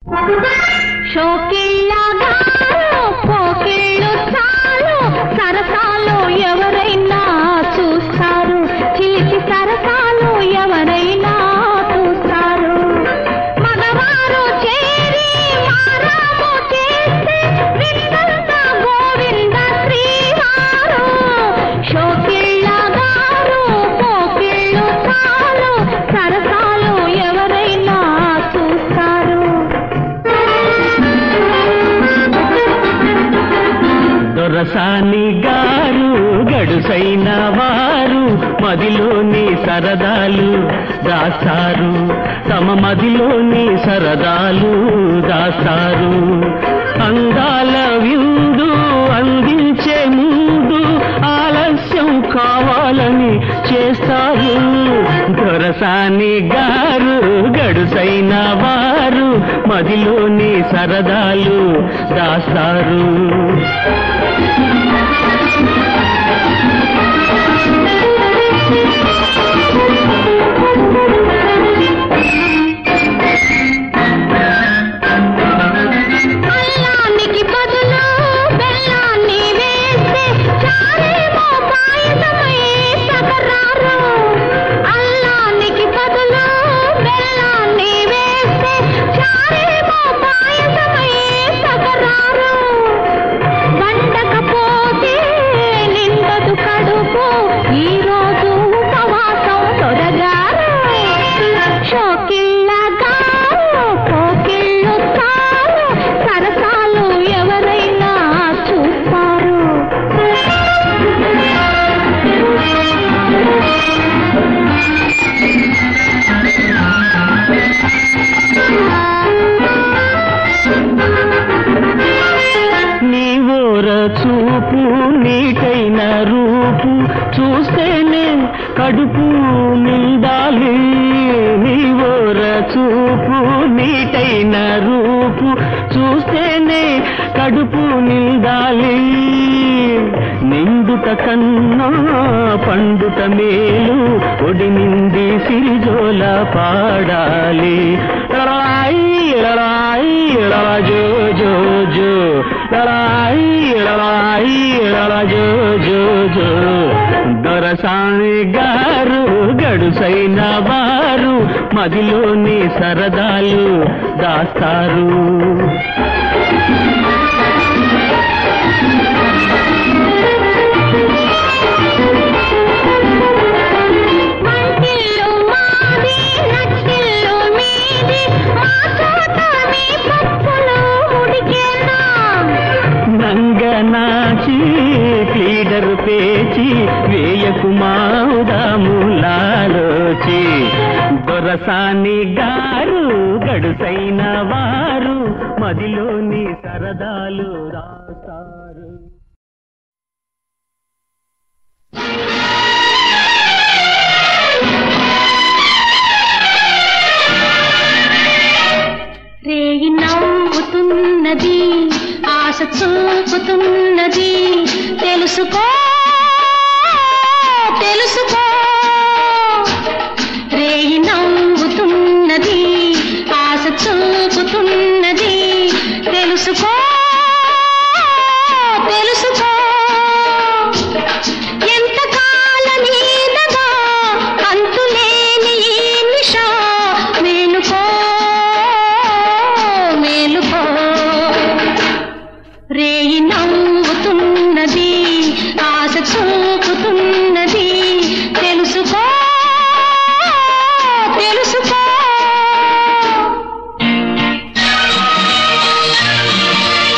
షోకిళ్ళగారు పోకిళ్ళు చాలు సరసాలు ఎవరైనా చూస్తారు చిలిపి సరసాలు ఎవరైనా చూస్తారు మగవారు చేరి మారాము చేస్తే విందంత గోవింద శ్రీవారు షోకిళ్ళగారు పోకిళ్ళు చాలు సరసాలు ఎవరైనా చూస్తారు దొరసాని గారు గడుసైన వారు మదిలోని సరదాలు దాస్తారు తమ మదిలోని సరదాలు దాస్తారు అందాల విందు అందించే ముందు ఆలస్యం కావాలని చేస్తారు దొరసాని గారు గడుసైన వారు మదిలోని సరదాలు దాస్తారు అల్లానికి బదులు బెల్లాన్ని వేస్తే చారేమో పాయసమై సగరారు అల్లానికి బదులు బెల్లాన్ని వేస్తే చారేమో పాయసమై సగరారు వండకపోతే నిండదు కడుపు ఈ రోజు ఉపవాసం తొడగారు షోకిళ్ళగారు పోకిళ్ళు చాలు సరసాలు ఎవరైనా చూస్తారు నీ ఓర చూపు నీకైన రూపు చూస్తేనే కడుపు నిండాలి నీ ఓర చూపు నీటైన రూపు చూస్తేనే కడుపు నిండాలి నిండుట కన్నా పండుట మేలు ఒడి నిండి సిరిజోల పాడాలి లలాయి లలాయి లలా జో జో జో లలాయి లలాయి లలా జో జో జో దొరసాని గారు గడుసైన వారు మదిలోని సరదాలు దాస్తారు మంటిల్లు మాది నట్టిల్లు మీది మా చోట మీ పప్పులు ఉడికేనా నంగనాచి క్లీడరు పేచి వేయకు మావుదాములాలోచి దొరసాని గారు గడుసైన వారు మదిలోని సరదాలు రాస్తారు రేయి నవ్వుతున్నది ఆశ చూపుతున్నది తెలుసుకో తెలుసుకో రేయి నవ్వుతున్నది ఆశ చూపుతున్నది తెలుసుకో తెలుసుకో ఎంత కాలమీదగా అంతులేని ఈ నిష మేలుకో మేలుకో రేయి నవ్వుతున్నది ఆశ చూపుతున్నది తెలుసుకో తెలుసుకో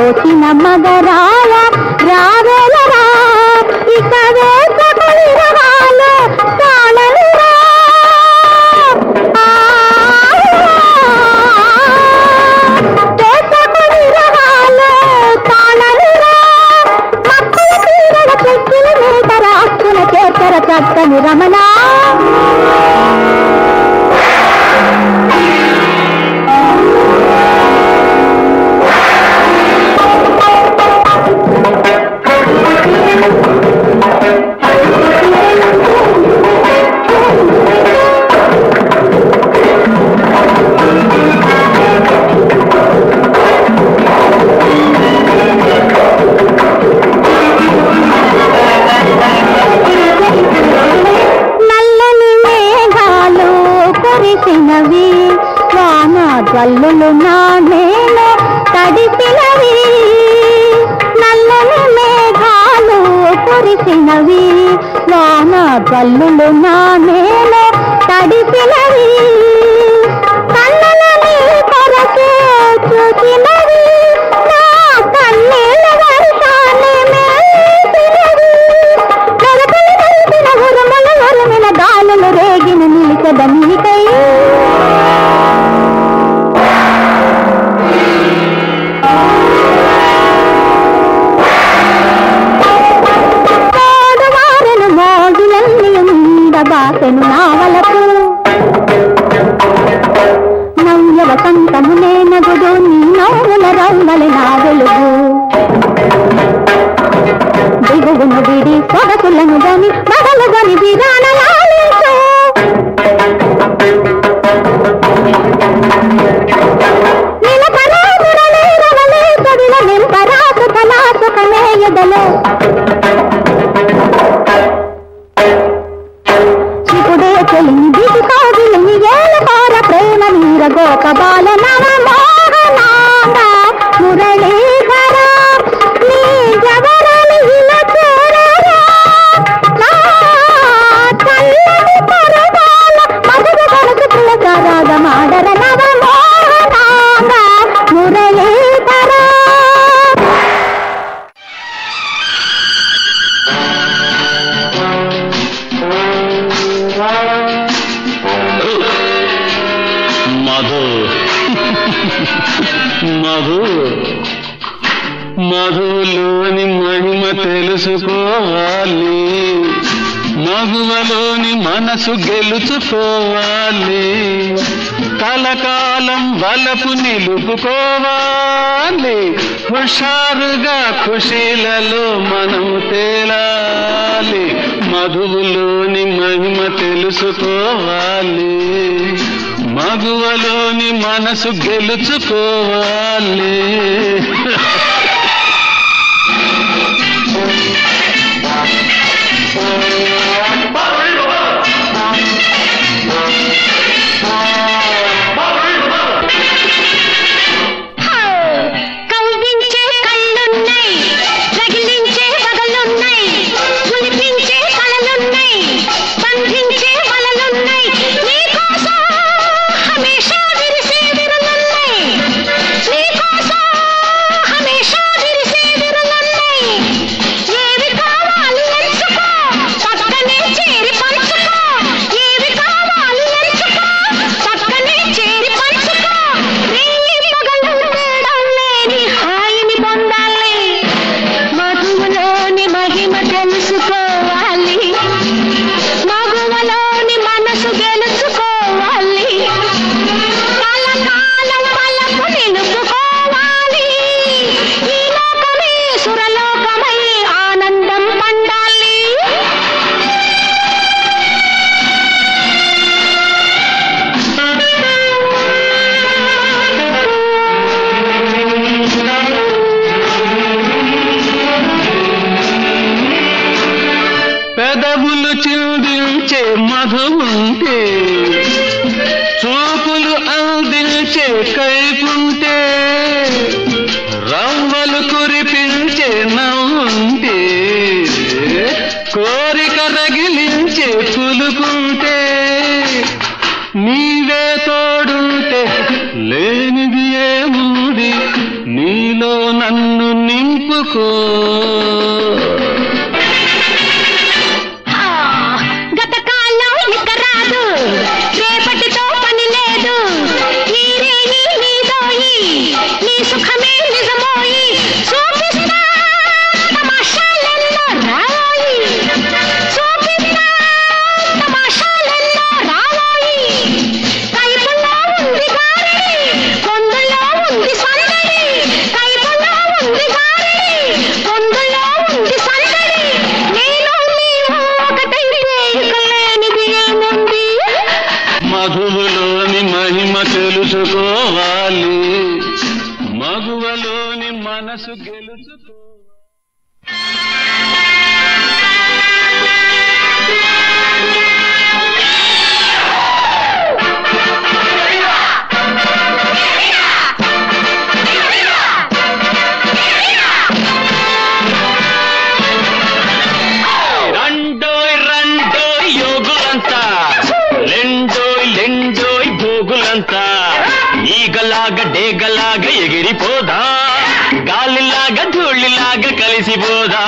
దోచిన మగరాయ రావేలరా ఇక వేసకుని రవాలు తాళనురా వేసకుని రవాలు తాళనురా మక్కుల తీరల చెక్కుల మీద రాక్కుల చేతర చక్కని రమణ నల్లని మేఘాలు కురిసినవి వాన జల్లులు నా నేల తడిసినవి నల్లని మేఘాలు కురిసినవి వాన జల్లులు నా నేల తడిసినవి కళ్ళని కొరకే చూసినవి నా కన్నీళ్ళ వర్షాన్ని మేసినవి కరకలు కలిసిన ఉరుముల ఉరుమిన గాలులు రేగిన నిలిచద నీకై మోడువారెను మోడులన్నీ ఉండబాసెను నావలకు నవ్యవ సంతము నేనగుడు నీ నవ్వుల రవ్వలి నా వెలుగు దిగువును విడి సొగసులను గని మగలు గని విధాన లాలించు నిలకలా మురళీ రవళి కవిల నింపరాసు కళాసు కమేయదలో శివుడే చెలిని దిగి కాగిలిని ఏల కోర ప్రేమ నీర గోక బాల నవ మోహనాంద మురళీధర నీ జవరని ఇలా చేరరా నా చల్లని పరదాల మధుర కనసు పులకరాగ మాడర నవ మోహనాంద మురళీధర మధు మధు మధులోని మహిమ తెలుసుకోవాలి మగువలోని మనసు గెలుచుకోవాలి కలకాలం వలపు నిలుపుకోవాలి హుషారుగా ఖుషీలలో మనం తేలాలి మధువులోని మహిమ తెలుసుకోవాలి మగువలోని మనసు గెలుచుకోవాలి కవ్వించే కళ్ళున్నాయి రగిలించే పగలున్నాయి గులిపించే కళలున్నాయి బంధించే వలలున్నాయి నీకోసం హమేషా విరిసే విరలున్నాయి నీకోసం హమేషా విరిసే విరలున్నాయి ఏవి కావాలి ఎంచుకో పక్కనే చేరి పంచుకో ఏవి కావాలి ఎంచుకో పక్కనే చేరి పంచుకో రేయి పగలు తేడా లేని హాయిని పొందాలి మధువులోని మహిమ తెలుసుకోవాలి మగువలోని మనసు గెలుచుకోవాలి కలకాలం వలపు నిలుపుకోవాలి ఈ లోకమే సురలోకమై ఆనందం పండాలి పెదవులు చిందించే మధు ఉంటే చూపులు అందించే కైపుంటే రవ్వలు కురిపించే నవ్వుంటే కోరిక రగిలించే పులుకుంటే నీవే తోడుంటే లేనిది ఏముంది నీలో నన్ను తెలుసుకోవాలి మగువలోని మనసు గెలుచుకో రండోయ్ రండోయ్ యోగులంతా లెండోయ్ లెండోయ్ భోగులంతా ఈగలాగా డేగలాగా ఎగిరిపోదా గాలిలాగా ధూళిలాగా కలిసిపోదా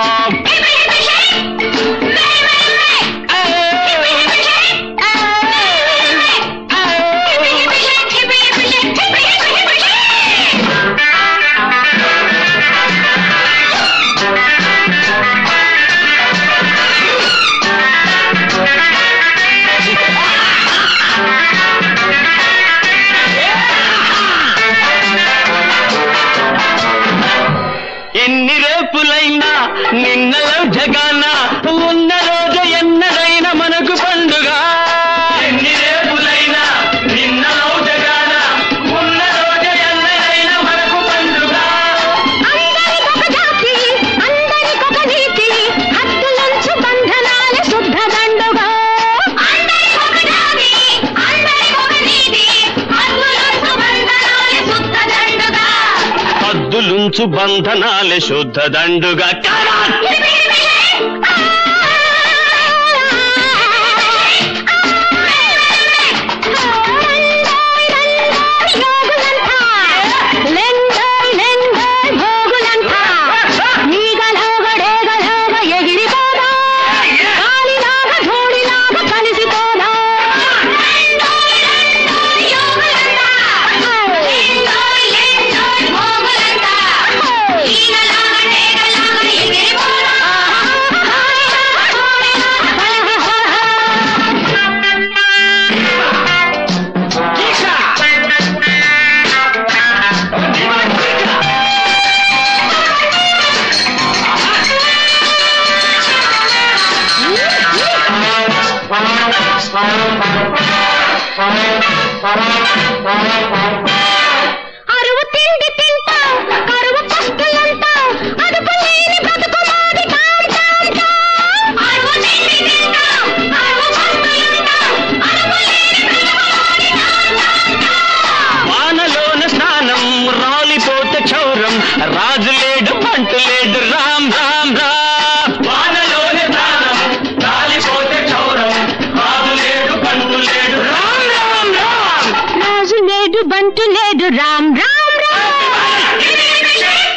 ఎన్ని రేపులైనా నిన్నలో జగాన ఉన్న రోజు ఎన్నడైనా మనకు పండుగ ఎన్ని రేపులైనా నిన్నలో జగాన ఉన్న రోజు ఎన్నడైనా మనకు పండుగ అందరికొక జాతి అందరికొక నీతి హద్దులంచు బంధనాల శుద్ధ దండుగా అందరికొక జాతి అందరికొక నీతి హద్దులంచు బంధనాల శుద్ధ దండుగా హద్దులుంచు బంధనాలే శుద్ధ దండుగా అరువు తిండి తింటా కరువు పస్తులంతా అదుపు లేని బ్రతుకు మాది టామ్ టామ్ టామ్. అరువు తిండి తింటా కరువు పస్తులంతా అదుపు లేని బ్రతుకు మాది టామ్ టామ్ టామ్. వానలోన స్నానం రాలిపోతే క్షౌరం రాజు లేడు పంటు లేడు రామ్ రామ్ రామ్ వానలోన స్నానం రాలిపోతే క్షౌరం రాజు లేడు పంటు లేడు రామ్ రామ్ రామ్ రాజు లేడు బంటు లేడు రామ్ రామ్ రామ్